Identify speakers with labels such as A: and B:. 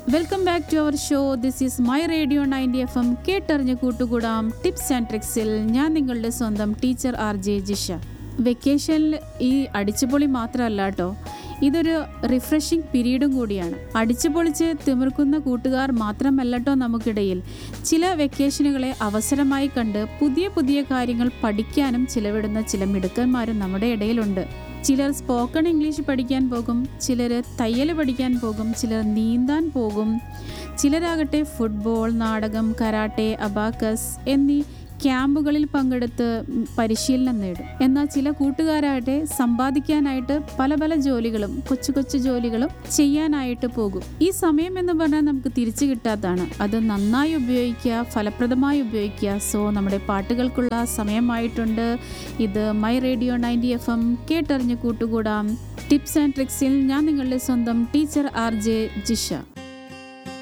A: welcome back to our show this is my radio ninety FM എം കേട്ടറിഞ്ഞ് കൂട്ടുകൂടാം tips and ട്രിക്സിൽ ഞാൻ നിങ്ങളുടെ സ്വന്തം ടീച്ചർ ആർ ജെ ജിഷ വെക്കേഷനിൽ ഈ അടിച്ചുപൊളി മാത്രമല്ല കേട്ടോ ഇതൊരു റിഫ്രഷിംഗ് പീരീഡും കൂടിയാണ് അടിച്ചുപൊളിച്ച് തിമിർക്കുന്ന കൂട്ടുകാർ മാത്രമല്ല കേട്ടോ നമുക്കിടയിൽ ചില വെക്കേഷനുകളെ അവസരമായി കണ്ട് പുതിയ പുതിയ കാര്യങ്ങൾ പഠിക്കാനും ചിലവിടുന്ന ചില മിടുക്കന്മാരും നമ്മുടെ ഇടയിലുണ്ട് ചിലർ സ്പോക്കൺ ഇംഗ്ലീഷ് പഠിക്കാൻ പോകും ചിലർ തയ്യൽ പഠിക്കാൻ പോകും ചിലർ നീന്താൻ പോകും ചിലരാകട്ടെ ഫുട്ബോൾ നാടകം കരാട്ടെ അബാക്കസ് എന്നീ ക്യാമ്പുകളിൽ പങ്കെടുത്ത് പരിശീലനം നേടും എന്നാൽ ചില കൂട്ടുകാരാകട്ടെ സമ്പാദിക്കാനായിട്ട് പല പല ജോലികളും കൊച്ചു കൊച്ചു ജോലികളും ചെയ്യാനായിട്ട് പോകും ഈ സമയം എന്ന് പറഞ്ഞാൽ നമുക്ക് തിരിച്ചു കിട്ടാത്തതാണ് അത് നന്നായി ഉപയോഗിക്കുക ഫലപ്രദമായി ഉപയോഗിക്കുക സോ നമ്മുടെ പാട്ടുകൾക്കുള്ള സമയമായിട്ടുണ്ട് ഇത് മൈ റേഡിയോ നയൻറ്റി എഫ് എം കേട്ടറിഞ്ഞ് കൂട്ടുകൂടാം ടിപ്സ് ആൻഡ് ട്രിക്സിൽ ഞാൻ നിങ്ങളുടെ സ്വന്തം ടീച്ചർ ആർ ജെ ജിഷ